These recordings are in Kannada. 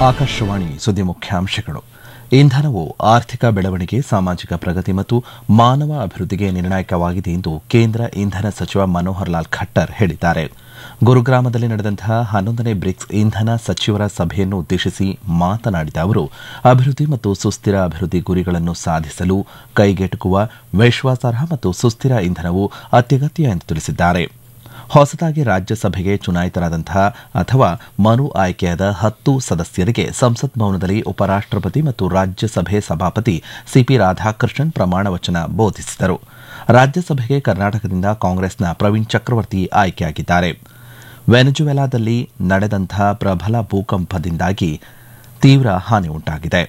ಆಕಾಶವಾಣಿ ಸುದ್ದಿ ಮುಖ್ಯಾಂಶಗಳು ಇಂಧನವು ಆರ್ಥಿಕ ಬೆಳವಣಿಗೆ ಸಾಮಾಜಿಕ ಪ್ರಗತಿ ಮತ್ತು ಮಾನವ ಅಭಿವೃದ್ಧಿಗೆ ನಿರ್ಣಾಯಕವಾಗಿದೆ ಎಂದು ಕೇಂದ್ರ ಇಂಧನ ಸಚಿವ ಮನೋಹರ್ ಲಾಲ್ ಖಟ್ಟರ್ ಹೇಳಿದ್ದಾರೆ ಗುರುಗ್ರಾಮದಲ್ಲಿ ನಡೆದಂತಹ ಹನ್ನೊಂದನೇ ಬ್ರಿಕ್ಸ್ ಇಂಧನ ಸಚಿವರ ಸಭೆಯನ್ನು ಉದ್ದೇಶಿಸಿ ಮಾತನಾಡಿದ ಅವರು ಅಭಿವೃದ್ಧಿ ಮತ್ತು ಸುಸ್ಥಿರ ಅಭಿವೃದ್ಧಿ ಗುರಿಗಳನ್ನು ಸಾಧಿಸಲು ಕೈಗೆಟುಕುವ ವಿಶ್ವಾಸಾರ್ಹ ಮತ್ತು ಸುಸ್ಥಿರ ಇಂಧನವು ಅತ್ಯಗತ್ಯ ಎಂದು ತಿಳಿಸಿದ್ದಾರೆ ಹೊಸದಾಗಿ ರಾಜ್ಯಸಭೆಗೆ ಚುನಾಯಿತರಾದಂತಹ ಅಥವಾ ಮರು ಆಯ್ಕೆಯಾದ ಹತ್ತು ಸದಸ್ಯರಿಗೆ ಸಂಸತ್ ಭವನದಲ್ಲಿ ಉಪರಾಷ್ಟಪತಿ ಮತ್ತು ರಾಜ್ಯಸಭೆ ಸಭಾಪತಿ ಸಿಪಿ ರಾಧಾಕೃಷ್ಣನ್ ಪ್ರಮಾಣ ವಚನ ಬೋಧಿಸಿದರು ರಾಜ್ಯಸಭೆಗೆ ಕರ್ನಾಟಕದಿಂದ ಕಾಂಗ್ರೆಸ್ನ ಪ್ರವೀಣ್ ಚಕ್ರವರ್ತಿ ಆಯ್ಕೆಯಾಗಿದ್ದಾರೆ ವೆನೆಜುವೆಲಾದಲ್ಲಿ ನಡೆದಂತಹ ಪ್ರಬಲ ಭೂಕಂಪದಿಂದಾಗಿ ತೀವ್ರ ಹಾನಿ ಉಂಟಾಗಿದೆ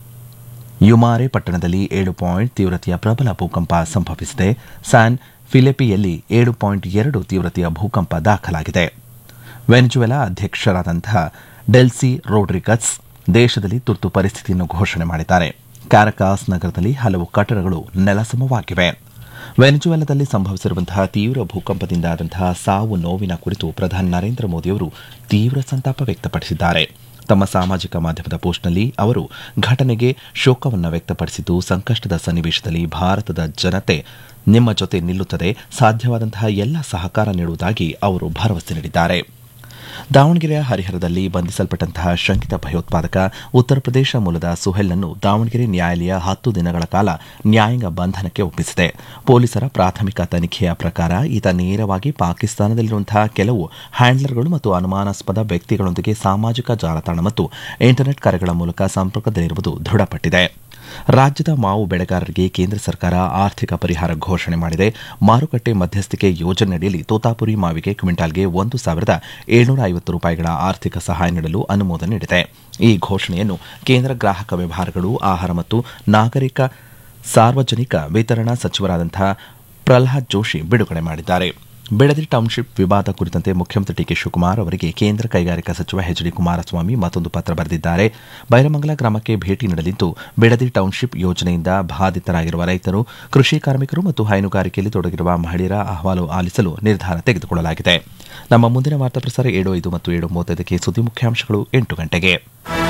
ಯುಮಾರೆ ಪಟ್ಟಣದಲ್ಲಿ ಏಳು ಪಾಯಿಂಟ್ ತೀವ್ರತೆಯ ಪ್ರಬಲ ಭೂಕಂಪ ಸಂಭವಿಸಿದೆ ಸ್ಯಾನ್ ಫಿಲಿಪಿಯಲ್ಲಿ ಏಳು ಪಾಯಿಂಟ್ ಎರಡು ತೀವ್ರತೆಯ ಭೂಕಂಪ ದಾಖಲಾಗಿದೆ ವೆನೆಜುವೆಲಾ ಅಧ್ಯಕ್ಷರಾದಂತಹ ಡೆಲ್ಸಿ ರೋಡ್ರಿಗಸ್ ದೇಶದಲ್ಲಿ ತುರ್ತು ಪರಿಸ್ಥಿತಿಯನ್ನು ಘೋಷಣೆ ಮಾಡಿದ್ದಾರೆ ಕ್ಯಾರಕಾಸ್ ನಗರದಲ್ಲಿ ಹಲವು ಕಟ್ಟಡಗಳು ನೆಲಸಮವಾಗಿವೆ ವೆನೆಜುವೆಲಾದಲ್ಲಿ ಸಂಭವಿಸಿರುವಂತಹ ತೀವ್ರ ಭೂಕಂಪದಿಂದಾದಂತಹ ಸಾವು ನೋವಿನ ಕುರಿತು ಪ್ರಧಾನಿ ನರೇಂದ್ರ ಮೋದಿಯವರು ತೀವ್ರ ಸಂತಾಪ ವ್ಯಕ್ತಪಡಿಸಿದ್ದಾರೆ ತಮ್ಮ ಸಾಮಾಜಿಕ ಮಾಧ್ಯಮದ ಪೋಸ್ಟ್ನಲ್ಲಿ ಅವರು ಘಟನೆಗೆ ಶೋಕವನ್ನು ವ್ಯಕ್ತಪಡಿಸಿದ್ದು ಸಂಕಷ್ಟದ ಸನ್ನಿವೇಶದಲ್ಲಿ ಭಾರತದ ಜನತೆ ನಿಮ್ಮ ಜೊತೆ ನಿಲ್ಲುತ್ತದೆ ಸಾಧ್ಯವಾದಂತಹ ಎಲ್ಲ ಸಹಕಾರ ನೀಡುವುದಾಗಿ ಅವರು ಭರವಸೆ ನೀಡಿದ್ದಾರೆ ದಾವಣಗೆರೆಯ ಹರಿಹರದಲ್ಲಿ ಬಂಧಿಸಲ್ಪಟ್ಟಂತಹ ಶಂಕಿತ ಭಯೋತ್ಪಾದಕ ಉತ್ತರ ಪ್ರದೇಶ ಮೂಲದ ಸುಹೆಲ್ನನ್ನು ದಾವಣಗೆರೆ ನ್ಯಾಯಾಲಯ ಹತ್ತು ದಿನಗಳ ಕಾಲ ನ್ಯಾಯಾಂಗ ಬಂಧನಕ್ಕೆ ಒಪ್ಪಿಸಿದೆ ಪೊಲೀಸರ ಪ್ರಾಥಮಿಕ ತನಿಖೆಯ ಪ್ರಕಾರ ಈತ ನೇರವಾಗಿ ಪಾಕಿಸ್ತಾನದಲ್ಲಿರುವಂತಹ ಕೆಲವು ಹ್ಯಾಂಡ್ಲರ್ಗಳು ಮತ್ತು ಅನುಮಾನಾಸ್ಪದ ವ್ಯಕ್ತಿಗಳೊಂದಿಗೆ ಸಾಮಾಜಿಕ ಜಾಲತಾಣ ಮತ್ತು ಇಂಟರ್ನೆಟ್ ಕರೆಗಳ ಮೂಲಕ ಸಂಪರ್ಕದಲ್ಲಿರುವುದು ದೃಢಪಟ್ಟಿದೆ ರಾಜ್ಯದ ಮಾವು ಬೆಳೆಗಾರರಿಗೆ ಕೇಂದ್ರ ಸರ್ಕಾರ ಆರ್ಥಿಕ ಪರಿಹಾರ ಘೋಷಣೆ ಮಾಡಿದೆ ಮಾರುಕಟ್ಟೆ ಮಧ್ಯಸ್ಥಿಕೆ ಯೋಜನೆಯಡಿಯಲ್ಲಿ ತೋತಾಪುರಿ ಮಾವಿಗೆ ಕ್ವಿಂಟಾಲ್ಗೆ ಒಂದು ಸಾವಿರದ ಏಳ್ನೂರ ಐವತ್ತು ರೂಪಾಯಿಗಳ ಆರ್ಥಿಕ ಸಹಾಯ ನೀಡಲು ಅನುಮೋದನೆ ನೀಡಿದೆ ಈ ಘೋಷಣೆಯನ್ನು ಕೇಂದ್ರ ಗ್ರಾಹಕ ವ್ಯವಹಾರಗಳು ಆಹಾರ ಮತ್ತು ನಾಗರಿಕ ಸಾರ್ವಜನಿಕ ವಿತರಣಾ ಸಚಿವರಾದಂತಹ ಪ್ರಲ್ಹಾದ್ ಜೋಶಿ ಬಿಡುಗಡೆ ಮಾಡಿದ್ದಾರೆ ಬೆಳದಿ ಟೌನ್ಶಿಪ್ ವಿವಾದ ಕುರಿತಂತೆ ಮುಖ್ಯಮಂತ್ರಿ ಡಿಕೆ ಶಿವಕುಮಾರ್ ಅವರಿಗೆ ಕೇಂದ್ರ ಕೈಗಾರಿಕಾ ಸಚಿವ ಎಚ್ ಡಿ ಕುಮಾರಸ್ವಾಮಿ ಮತ್ತೊಂದು ಪತ್ರ ಬರೆದಿದ್ದಾರೆ ಬೈರಮಂಗಲ ಗ್ರಾಮಕ್ಕೆ ಭೇಟಿ ನೀಡಲಿದ್ದು ಬೆಳದಿ ಟೌನ್ಶಿಪ್ ಯೋಜನೆಯಿಂದ ಬಾಧಿತರಾಗಿರುವ ರೈತರು ಕೃಷಿ ಕಾರ್ಮಿಕರು ಮತ್ತು ಹೈನುಗಾರಿಕೆಯಲ್ಲಿ ತೊಡಗಿರುವ ಮಹಿಳೆಯರ ಅಹವಾಲು ಆಲಿಸಲು ನಿರ್ಧಾರ ತೆಗೆದುಕೊಳ್ಳಲಾಗಿದೆ ನಮ್ಮ ಮುಂದಿನ ವಾರ್ತಾ ಪ್ರಸಾರ ಏಳು ಐದು ಮತ್ತು ಏಳು ಮೂವತ್ತೈದಕ್ಕೆ ಸುದ್ದಿ ಮುಖ್ಯಾಂಶಗಳು ಎಂಟು ಗಂಟೆಗೆ